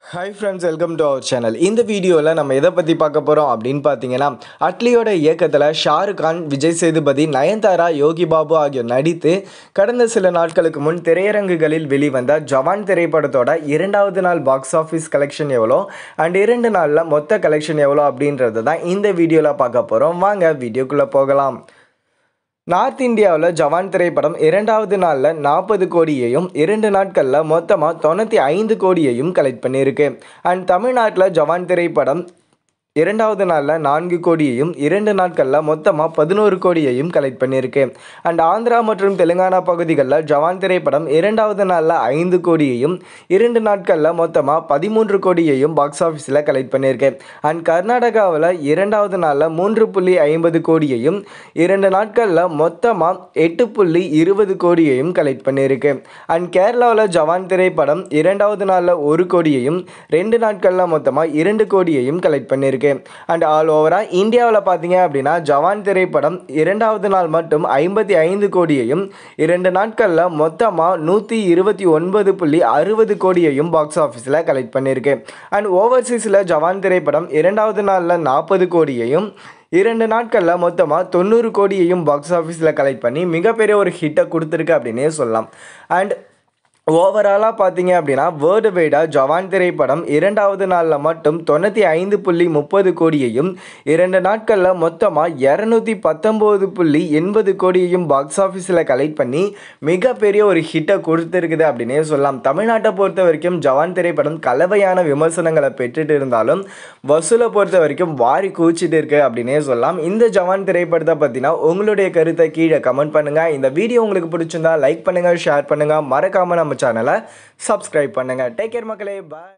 hi friends welcome to our channel இந்த வீடியோவில் நம்ம எதை பற்றி பார்க்க போகிறோம் அப்படின்னு பார்த்தீங்கன்னா அட்லியோட இயக்கத்தில் ஷாருக் கான் விஜய் சேதுபதி நயன்தாரா யோகி பாபு ஆகியோர் நடித்து கடந்த சில நாட்களுக்கு முன் திரையரங்குகளில் வெளிவந்த ஜவான் திரைப்படத்தோட இரண்டாவது நாள் பாக்ஸ் ஆஃபீஸ் கலெக்ஷன் எவ்வளோ அண்ட் இரண்டு நாளில் மொத்த கலெக்ஷன் எவ்வளோ அப்படின்றது தான் இந்த வீடியோவில் பார்க்க போகிறோம் வாங்க வீடியோக்குள்ளே போகலாம் நார்த் இந்தியாவில் ஜவான் திரைப்படம் இரண்டாவது நாளில் நாற்பது கோடியையும் இரண்டு நாட்களில் மொத்தமாக தொண்ணூற்றி ஐந்து கோடியையும் கலெக்ட் பண்ணியிருக்கு அண்ட் தமிழ்நாட்டில் ஜவான் திரைப்படம் இரண்டாவது நாளில் நான்கு கோடியையும் இரண்டு நாட்களில் மொத்தமாக பதினோரு கோடியையும் கலெக்ட் பண்ணியிருக்கு அண்ட் ஆந்திரா மற்றும் தெலுங்கானா பகுதிகளில் ஜவான் திரைப்படம் இரண்டாவது நாளில் ஐந்து கோடியையும் இரண்டு நாட்களில் மொத்தமாக பதிமூன்று கோடியையும் பாக்ஸ் ஆஃபீஸில் கலெக்ட் பண்ணியிருக்கு அண்ட் கர்நாடகாவில் இரண்டாவது நாளில் மூன்று புள்ளி ஐம்பது கோடியையும் இரண்டு நாட்களில் மொத்தமாக எட்டு புள்ளி இருபது கோடியையும் கலெக்ட் பண்ணியிருக்கு அண்ட் கேரளாவில் ஜவான் திரைப்படம் இரண்டாவது நாளில் ஒரு கோடியையும் ரெண்டு நாட்களில் மொத்தமாக இரண்டு கோடியையும் கலெக்ட் பண்ணியிருக்கு அண்ட் ஆல் ஓவராக இந்தியாவில் பார்த்தீங்க அப்படின்னா ஜவான் திரைப்படம் இரண்டாவது நாள் மட்டும் ஐம்பத்தி ஐந்து கோடியையும் இரண்டு நாட்களில் மொத்தமாக நூற்றி இருபத்தி ஒன்பது புள்ளி அறுபது கோடியையும் பாக்ஸ் ஆஃபீஸில் கலெக்ட் பண்ணியிருக்கு அண்ட் ஓவர்சீஸில் ஜவான் திரைப்படம் இரண்டாவது நாளில் நாற்பது கோடியையும் இரண்டு நாட்களில் மொத்தமாக தொண்ணூறு கோடியையும் பாக்ஸ் ஆஃபீஸில் கலெக்ட் பண்ணி மிகப்பெரிய ஒரு ஹிட்டை கொடுத்துருக்கு அப்படின்னே சொல்லலாம் அண்ட் ஓவராலாக பார்த்தீங்க அப்படின்னா வேர்ல்டு வைடாக ஜவான் திரைப்படம் இரண்டாவது நாளில் மட்டும் தொண்ணூற்றி ஐந்து புள்ளி முப்பது கோடியையும் இரண்டு நாட்களில் மொத்தமாக இரநூத்தி பத்தொம்போது புள்ளி எண்பது கோடியையும் பாக்ஸ் ஆஃபீஸில் கலெக்ட் பண்ணி மிகப்பெரிய ஒரு ஹிட்டை கொடுத்துருக்குது அப்படின்னே சொல்லலாம் தமிழ்நாட்டை பொறுத்த வரைக்கும் ஜவான் திரைப்படம் கலவையான விமர்சனங்களை பெற்றுட்டு இருந்தாலும் வசூலை பொறுத்த வரைக்கும் வாரி கூச்சிட்டு இருக்கு அப்படின்னே சொல்லலாம் இந்த ஜவான் திரைப்படத்தை பற்றினா உங்களுடைய கருத்தை கீழே கமெண்ட் பண்ணுங்கள் இந்த வீடியோ உங்களுக்கு பிடிச்சிருந்தா லைக் பண்ணுங்கள் ஷேர் பண்ணுங்கள் மறக்காமல் நம்ம சேனலை சப்ஸ்கிரைப் பண்ணுங்கள் டேக் கேர் மக்களே பாய்